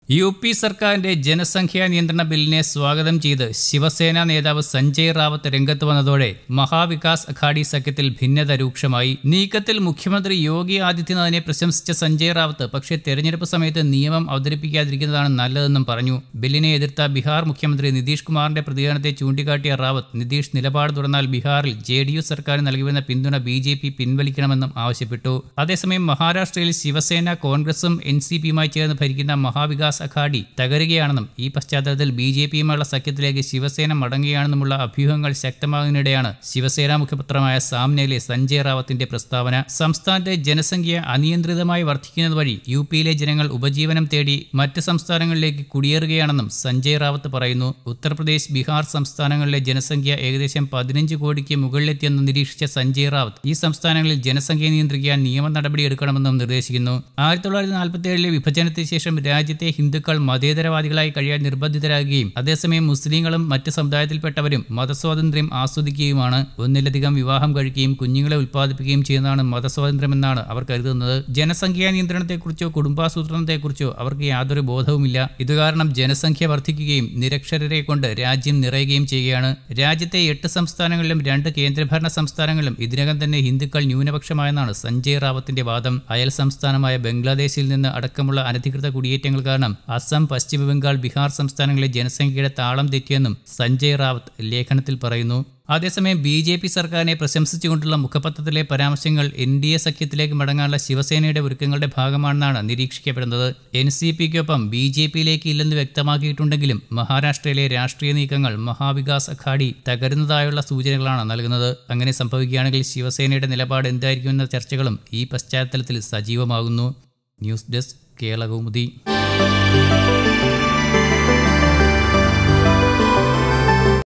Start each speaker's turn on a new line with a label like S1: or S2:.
S1: U P സർക്കാരിന്റെ ജനസംഖ്യാ നിയന്ത്രണ ബില്ലിനെ സ്വാഗതം ചെയ്ത് ശിവസേന നേതാവ് സഞ്ജയ് റാവത്ത് രംഗത്ത് വന്നതോടെ മഹാവികാസ് അഘാഡി സഖ്യത്തിൽ ഭിന്നത രൂക്ഷമായി നീക്കത്തിൽ മുഖ്യമന്ത്രി യോഗി ആദിത്യനാഥിനെ പ്രശംസിച്ച സഞ്ജയ് റാവത്ത് പക്ഷേ തെരഞ്ഞെടുപ്പ് സമയത്ത് നിയമം അവതരിപ്പിക്കാതിരിക്കുന്നതാണ് നല്ലതെന്നും പറഞ്ഞു ബില്ലിനെ എതിർത്ത ബീഹാർ മുഖ്യമന്ത്രി നിതീഷ് കുമാറിന്റെ പ്രതികരണത്തെ ചൂണ്ടിക്കാട്ടിയ റാവത്ത് നിതീഷ് നിലപാട് തുടർന്നാൽ ബീഹാറിൽ ജെ ഡി യു സർക്കാരിന് നൽകിവരുന്ന പിന്തുണ ബി ജെ പി പിൻവലിക്കണമെന്നും ആവശ്യപ്പെട്ടു അതേസമയം മഹാരാഷ്ട്രയിൽ ശിവസേന കോൺഗ്രസും എൻ സി പിയുമായി ചേർന്ന് ഭരിക്കുന്ന മഹാവികാസ് അഘാഡി തകരുകയാണെന്നും ഈ പശ്ചാത്തലത്തിൽ ബി ജെ പിയുമായുള്ള സഖ്യത്തിലേക്ക് ശിവസേന മടങ്ങുകയാണെന്നുമുള്ള അഭ്യൂഹങ്ങൾ ശക്തമാകുന്നതിനിടെയാണ് ശിവസേന മുഖപത്രമായ സാമ്നയിലെ സഞ്ജയ് റാവത്തിന്റെ പ്രസ്താവന സംസ്ഥാനത്തെ ജനസംഖ്യ അനിയന്ത്രിതമായി വർദ്ധിക്കുന്നത് വഴി യു പിയിലെ ജനങ്ങൾ ഉപജീവനം തേടി മറ്റ് സംസ്ഥാനങ്ങളിലേക്ക് കുടിയേറുകയാണെന്നും സഞ്ജയ് റാവത്ത് പറയുന്നു ഉത്തർപ്രദേശ് ബീഹാർ സംസ്ഥാനങ്ങളിലെ ജനസംഖ്യ ഏകദേശം പതിനഞ്ച് കോടിക്ക് മുകളിലെത്തിയെന്ന് നിരീക്ഷിച്ച സഞ്ജയ് റാവത്ത് ഈ സംസ്ഥാനങ്ങളിൽ ജനസംഖ്യ നിയന്ത്രിക്കാൻ നിയമ നടപടി എടുക്കണമെന്നും നിർദ്ദേശിക്കുന്നു ആയിരത്തി തൊള്ളായിരത്തി നാൽപ്പത്തി ഏഴിലെ വിഭജനത്തിന് ശേഷം രാജ്യത്തെ ഹിന്ദുക്കൾ മതേതരവാദികളായി കഴിയാൻ നിർബന്ധിതരാകുകയും അതേസമയം മുസ്ലിങ്ങളും മറ്റ് സമുദായത്തിൽപ്പെട്ടവരും മതസ്വാതന്ത്ര്യം ആസ്വദിക്കുകയുമാണ് ഒന്നിലധികം വിവാഹം കഴിക്കുകയും കുഞ്ഞുങ്ങളെ ഉൽപ്പാദിപ്പിക്കുകയും ചെയ്യുന്നതാണ് മതസ്വാതന്ത്ര്യമെന്നാണ് അവർ കരുതുന്നത് ജനസംഖ്യാ നിയന്ത്രണത്തെക്കുറിച്ചോ കുടുംബാസൂത്രണത്തെക്കുറിച്ചോ അവർക്ക് യാതൊരു ബോധവുമില്ല ഇതുകാരണം ജനസംഖ്യ വർദ്ധിക്കുകയും നിരക്ഷരരെ കൊണ്ട് രാജ്യം നിറയുകയും ചെയ്യുകയാണ് രാജ്യത്തെ എട്ട് സംസ്ഥാനങ്ങളിലും രണ്ട് കേന്ദ്രഭരണ സംസ്ഥാനങ്ങളിലും ഇതിനകം തന്നെ ഹിന്ദുക്കൾ ന്യൂനപക്ഷമായെന്നാണ് സഞ്ജയ് റാവത്തിന്റെ വാദം അയൽ സംസ്ഥാനമായ ബംഗ്ലാദേശിൽ നിന്ന് അടക്കമുള്ള അനധികൃത കുടിയേറ്റങ്ങൾ കാരണം അസം പശ്ചിമ ബംഗാൾ ബീഹാർ സംസ്ഥാനങ്ങളിലെ ജനസംഖ്യയുടെ താളം തെറ്റിയെന്നും സഞ്ജയ് റാവത്ത് ലേഖനത്തിൽ പറയുന്നു അതേസമയം ബി ജെ പി സർക്കാരിനെ പ്രശംസിച്ചുകൊണ്ടുള്ള മുഖപത്രത്തിലെ പരാമർശങ്ങൾ എൻ ഡി എ സഖ്യത്തിലേക്ക് മടങ്ങാനുള്ള ശിവസേനയുടെ ഒരുക്കങ്ങളുടെ ഭാഗമാണെന്നാണ് നിരീക്ഷിക്കപ്പെടുന്നത് എൻ സി പിക്കൊപ്പം ബി ജെ പിയിലേക്ക് ഇല്ലെന്ന് വ്യക്തമാക്കിയിട്ടുണ്ടെങ്കിലും മഹാരാഷ്ട്രയിലെ രാഷ്ട്രീയ നീക്കങ്ങൾ മഹാവികാസ് അഘാഡി തകരുന്നതായുള്ള സൂചനകളാണ് നൽകുന്നത് അങ്ങനെ സംഭവിക്കുകയാണെങ്കിൽ ശിവസേനയുടെ നിലപാട് എന്തായിരിക്കുമെന്ന ചർച്ചകളും ഈ പശ്ചാത്തലത്തിൽ സജീവമാകുന്നു ന്യൂസ് ഡെസ്ക് കേരളകൗമുദി